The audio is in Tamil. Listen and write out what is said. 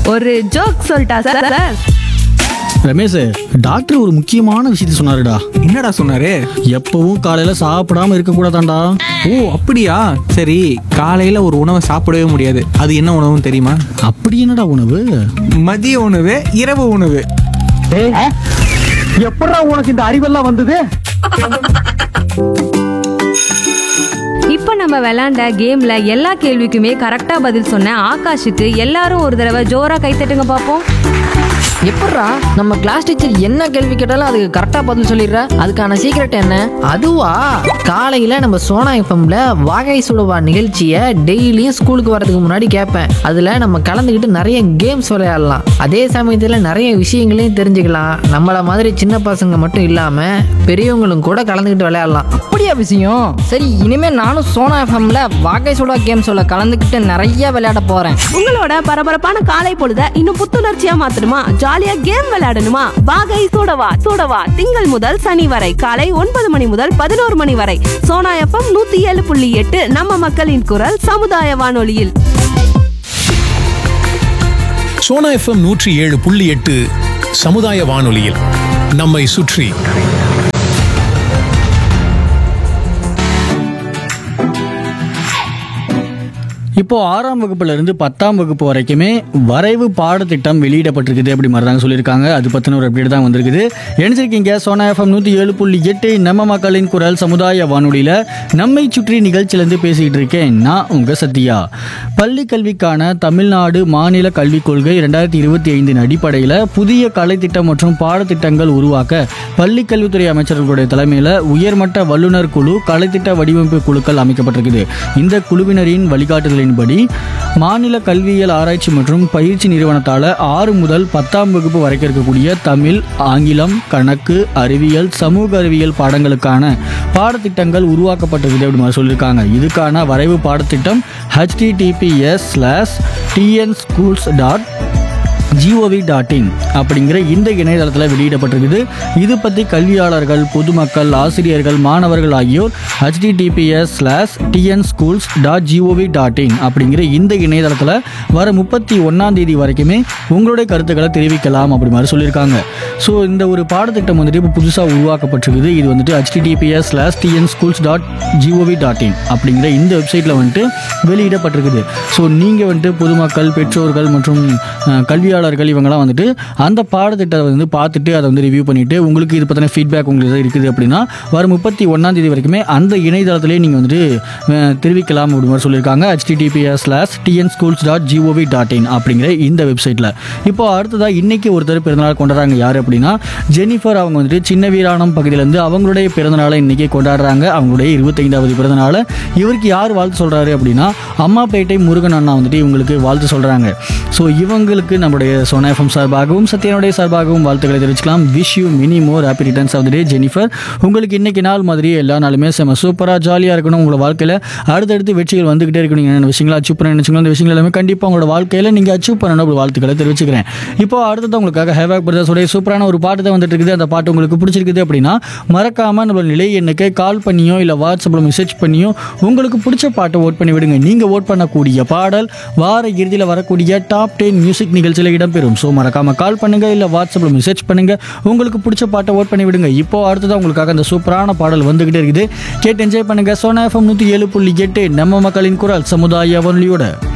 ஒரு ஜோக் சொல்லிட்டா சார் சார் ரமேஷ் டாக்டர் ஒரு முக்கியமான விஷயத்த சொன்னாருடா என்னடா சொன்னாரு எப்பவும் காலையில சாப்பிடாம இருக்க கூடாதாண்டா ஓ அப்படியா சரி காலையில ஒரு உணவை சாப்பிடவே முடியாது அது என்ன உணவுன்னு தெரியுமா அப்படி என்னடா உணவு மதிய உணவு இரவு உணவு எப்படா உனக்கு இந்த அறிவெல்லாம் வந்தது இப்போ நம்ம விளையாண்ட கேம்ல எல்லா கேள்விக்குமே கரெக்டா பதில் சொன்ன ஆகாஷுக்கு எல்லாரும் ஒரு தடவை ஜோரா கைத்தட்டுங்க பார்ப்போம் எப்பட்றா நம்ம கிளாஸ் டீச்சர் என்ன கேள்வி கேட்டாலும் அதுக்கு கரெக்டா பதில் சொல்லிடுற அதுக்கான சீக்ரெட் என்ன அதுவா காலையில நம்ம சோனா எஃப்எம்ல வாகை சுடுவா நிகழ்ச்சியை டெய்லியும் ஸ்கூலுக்கு வரதுக்கு முன்னாடி கேட்பேன் அதுல நம்ம கலந்துக்கிட்டு நிறைய கேம்ஸ் விளையாடலாம் அதே சமயத்துல நிறைய விஷயங்களையும் தெரிஞ்சுக்கலாம் நம்மள மாதிரி சின்ன பசங்க மட்டும் இல்லாம பெரியவங்களும் கூட கலந்துக்கிட்டு விளையாடலாம் அப்படியா விஷயம் சரி இனிமே நானும் சோனா எஃப்எம்ல வாகை சுடா கேம்ஸோட கலந்துக்கிட்டு நிறைய விளையாட போறேன் உங்களோட பரபரப்பான காலை பொழுத இன்னும் புத்துணர்ச்சியா மாத்தணுமா ஜாலியா கேம் விளையாடணுமா வாகை சூடவா சூடவா திங்கள் முதல் சனி வரை காலை ஒன்பது மணி முதல் பதினோரு மணி வரை சோனா எஃப்எம் நூத்தி ஏழு புள்ளி எட்டு நம்ம மக்களின் குரல் சமுதாய வானொலியில் சோனா எஃப்எம் நூற்றி ஏழு புள்ளி எட்டு சமுதாய வானொலியில் நம்மை சுற்றி இப்போ ஆறாம் வகுப்புல இருந்து பத்தாம் வகுப்பு வரைக்குமே வரைவு பாடத்திட்டம் வெளியிடப்பட்டிருக்குது அப்படி மாதிரி தாங்க சொல்லியிருக்காங்க அது பற்றின ஒரு அப்டேட் தான் வந்திருக்குது நினைச்சிருக்கீங்க சோனா எஃப்எம் நூற்றி ஏழு புள்ளி எட்டு நம்ம மக்களின் குரல் சமுதாய வானொலியில் நம்மை சுற்றி நிகழ்ச்சியிலேருந்து பேசிக்கிட்டு இருக்கேன் நான் உங்கள் சத்யா பள்ளி கல்விக்கான தமிழ்நாடு மாநில கல்விக் கொள்கை ரெண்டாயிரத்தி இருபத்தி ஐந்தின் அடிப்படையில் புதிய கலைத்திட்டம் மற்றும் பாடத்திட்டங்கள் உருவாக்க பள்ளி கல்வித்துறை அமைச்சர்களுடைய தலைமையில் உயர்மட்ட வல்லுநர் குழு கலைத்திட்ட வடிவமைப்பு குழுக்கள் அமைக்கப்பட்டிருக்குது இந்த குழுவினரின் வழிகாட்டுதலின்படி மாநில கல்வியியல் ஆராய்ச்சி மற்றும் பயிற்சி நிறுவனத்தால் ஆறு முதல் பத்தாம் வகுப்பு வரைக்கும் இருக்கக்கூடிய தமிழ் ஆங்கிலம் கணக்கு அறிவியல் சமூக அறிவியல் பாடங்களுக்கான பாடத்திட்டங்கள் உருவாக்கப்பட்டிருக்குது அப்படி மாதிரி சொல்லியிருக்காங்க இதுக்கான வரைவு பாடத்திட்டம் HTTPS slash TN schools dot GOV dot in அப்படிங்கிற இந்த இணையதளத்தில் வெளியிடப்பட்டிருக்குது இது பற்றி கல்வியாளர்கள் பொதுமக்கள் ஆசிரியர்கள் மாணவர்கள் ஆகியோர் HTTPS slash TN schools dot GOV dot in அப்படிங்கிற இந்த இணையதளத்தில் வர முப்பத்தி ஒன்றாம் தேதி வரைக்குமே உங்களுடைய கருத்துக்களை தெரிவிக்கலாம் அப்படி மாதிரி சொல்லியிருக்காங்க ஸோ இந்த ஒரு பாடத்திட்டம் வந்துட்டு இப்போ புதுசாக உருவாக்கப்பட்டிருக்குது இது வந்துட்டு HTTPS slash TN schools dot GOV dot in அப்படிங்கிற இந்த வெப்சைட்டில் வந்துட்டு வெளியிடப்பட்டிருக்குது ஸோ நீங்கள் வந்துட்டு பொதுமக்கள் பெற்றோர்கள் மற்றும் அஹ், கல்வியாளர்கள் இவங்கெல்லாம் வந்துட்டு அந்த பாடத்திட்டத்தை வந்து பார்த்துட்டு அதை வந்து ரிவ்யூ பண்ணிவிட்டு உங்களுக்கு இது பற்றின ஃபீட்பேக் உங்களுக்கு எதாவது இருக்குது அப்படின்னா வரும் முப்பத்தி ஒன்றாம் தேதி வரைக்குமே அந்த இணையதளத்திலே நீங்கள் வந்துட்டு அஹ், தெரிவிக்கலாம் அப்படி மாதிரி சொல்லியிருக்காங்க HTTPS slash TN schools dot GOV dot in அப்படிங்கிற இந்த வெப்சைட்டில் இப்போ அடுத்ததாக இன்னைக்கு ஒருத்தர் பிறந்தநாள் கொண்டாடுறாங்க யார் அப்படின்னா ஜெனிஃபர் அவங்க வந்துட்டு சின்ன வீராணம் பகுதியிலேருந்து அவங்களுடைய பிறந்தநாளை இன்னைக்கு கொண்டாடுறாங்க அவங்களுடைய இருபத்தைந்தாவது பிறந்தநாளை இவருக்கு யார் வாழ்த்து சொல்கிறாரு அப்படின்னா அம்மாப்பேட்டை முருகன் அண்ணா வந்துட்டு இவங்களுக்கு வாழ்த்து சொல்கிறாங்க ஸோ இவங்களுக்கு நம்முடைய சோனா எஃப்எம் சார்பாகவும் சத்யனுடைய சார்பாகவும் வாழ்த்துக்களை தெரிவிச்சுக்கலாம் wish you many more happy returns of the day Jennifer உங்களுக்கு இன்னைக்கு நாள் மாதிரி எல்லா நாளுமே செம சூப்பராக ஜாலியாக இருக்கணும் உங்களோட வாழ்க்கையில் அடுத்தடுத்து வெற்றிகள் வந்துகிட்டே இருக்கணும் என்ன விஷயங்களை அச்சீவ் பண்ண நினைச்சீங்களோ அந்த விஷயங்கள் எல்லாமே கண்டிப்பாக உங்களோட வாழ்க்கையில் நீங்கள் அச்சீவ் பண்ணணும் அப்படி வாழ்த்துக்களை தெரிவிச்சுக்கிறேன் இப்போ அடுத்தது உங்களுக்காக ஹேவாக் பிரதர்ஸோடைய சூப்பரான ஒரு பாட்டு தான் வந்துட்டு இருக்குது அந்த பாட்டு உங்களுக்கு பிடிச்சிருக்குது அப்படின்னா மறக்காமல் நம்மளோட நிலை எண்ணுக்கு கால் பண்ணியோ இல்லை வாட்ஸ்அப்பில் மெசேஜ் பண்ணியோ உங்களுக்கு பிடிச்ச பாட்டை ஓட் பண்ணி விடுங்க நீங்கள் ஓட் பண்ணக்கூடிய பாடல் வார இறுதியில் வரக்கூடிய டாப் டென் மியூசிக் நிகழ்ச்சியில் இடம்பெறும் ஸோ மறக்காமல் கால் பண்ணுங்க இல்லை வாட்ஸ்அப்பில் மெசேஜ் பண்ணுங்க உங்களுக்கு பிடிச்ச பாட்டை ஓட் பண்ணி விடுங்க இப்போ அடுத்ததான் உங்களுக்காக அந்த சூப்பரான பாடல் வந்துகிட்டே இருக்குது கேட்டு என்ஜாய் பண்ணுங்க சோனா எஃப்எம் நூற்றி ஏழு புள்ளி எட்டு நம்ம மக்களின் குரல் சமுதாய வானொலியோட